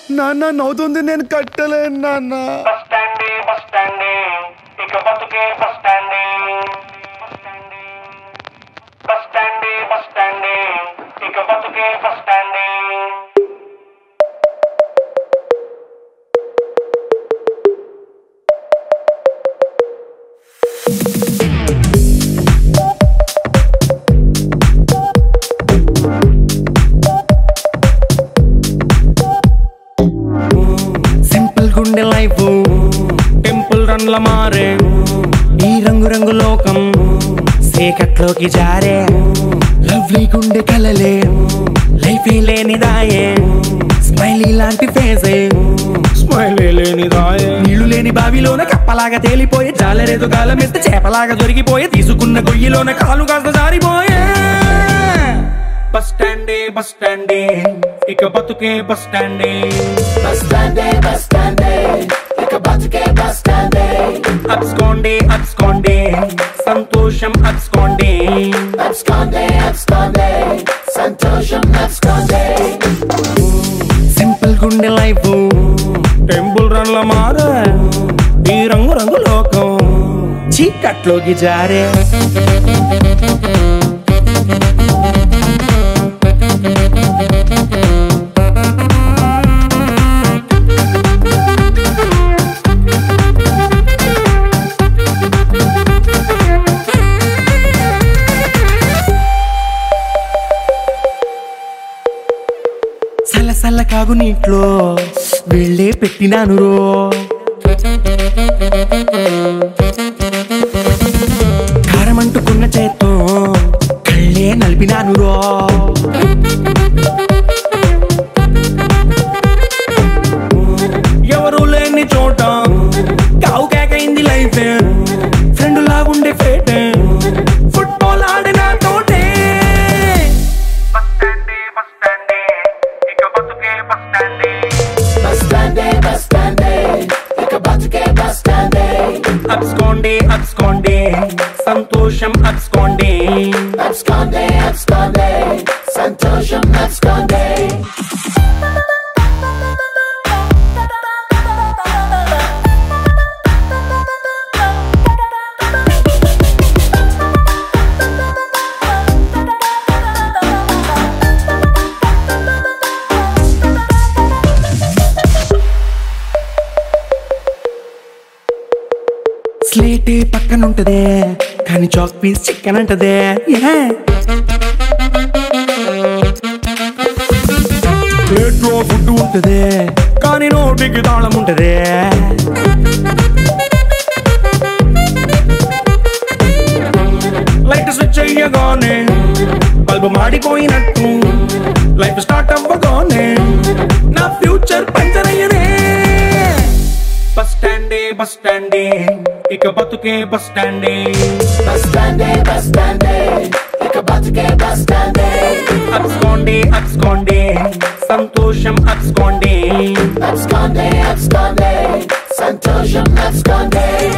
నాన్న నవ్వుతుంది నేను కట్టలేను నాన్న బస్ స్టాండే బస్ స్టాండే ఇక బతుకే బస్ స్టాండే బస్ స్టాండే బస్ స్టాండే ఇక బతుకే బస్ స్టాండే సింపుల్ గుండె లైఫ్ టెంపుల్ రన్ల మారే ఈ రంగు రంగు లోకం సేకట్లోకి జారే లవ్లీ గుండె కలలే లైఫ్ లేనిదాయే స్మైలీ లాంటి ఫేసే స్మైల్ లేనిదాయే నీళ్లు లేని బావిలోన కప్పలాగా తేలిపోయే జాలరేదు గాలం ఎత్తే చేపలాగా దొరికిపోయే తీసుకున్న గొయ్యిలోన కాలు కాస్త జారిపోయే బస్ స్టాండే బస్ స్టాండే ఇక బతుకే బస్ స్టాండే అబ్స్కోండే అబ్స్కోండే సంతోషం అబ్స్కోండే సింపుల్ గుండె లైఫ్ టెంపుల్ రన్ల మారే ఈ రంగు రంగు లోకం చీకట్లోకి జారే సల్ల సల్ల కాగు నీట్లో వెళ్ళే పెట్టినాను రో కారం అంటుకున్న చేత్తో కళ్ళే నలిపినాను రో ఎవరు లేని చోట కావు కేకైంది లైఫ్ ఫ్రెండ్ లాగుండే ఫేట్ ఫుట్బాల్ ఆడిన తోటే బస్ స్టాండే బస్ స్టాండే ఇక బతుకే బస్ స్టాండే అబ్స్కోండే అబ్స్కోండే సంతోషం అబ్స్కోండే స్లేటే పక్కన ఉంటదే కానీ చాక్ పీస్ చికెన్ అంటదే ప్లేట్లో ఫుడ్ ఉంటదే కానీ నోటికి తాళం ఉంటదే లైట్ స్విచ్ అయ్యగానే బల్బు మాడిపోయినట్టు లైఫ్ స్టార్ట్ అవ్వగానే నా ఫ్యూచర్ పంచర్ అయ్యనే బస్ స్టాండే బస్ స్టాండే ఇక బతుకే బస్ స్టాండే అబ్స్కోండే అబ్స్కోండే సంతోషం అబ్స్కోండే Absconde, absconde, Santosha, absconde.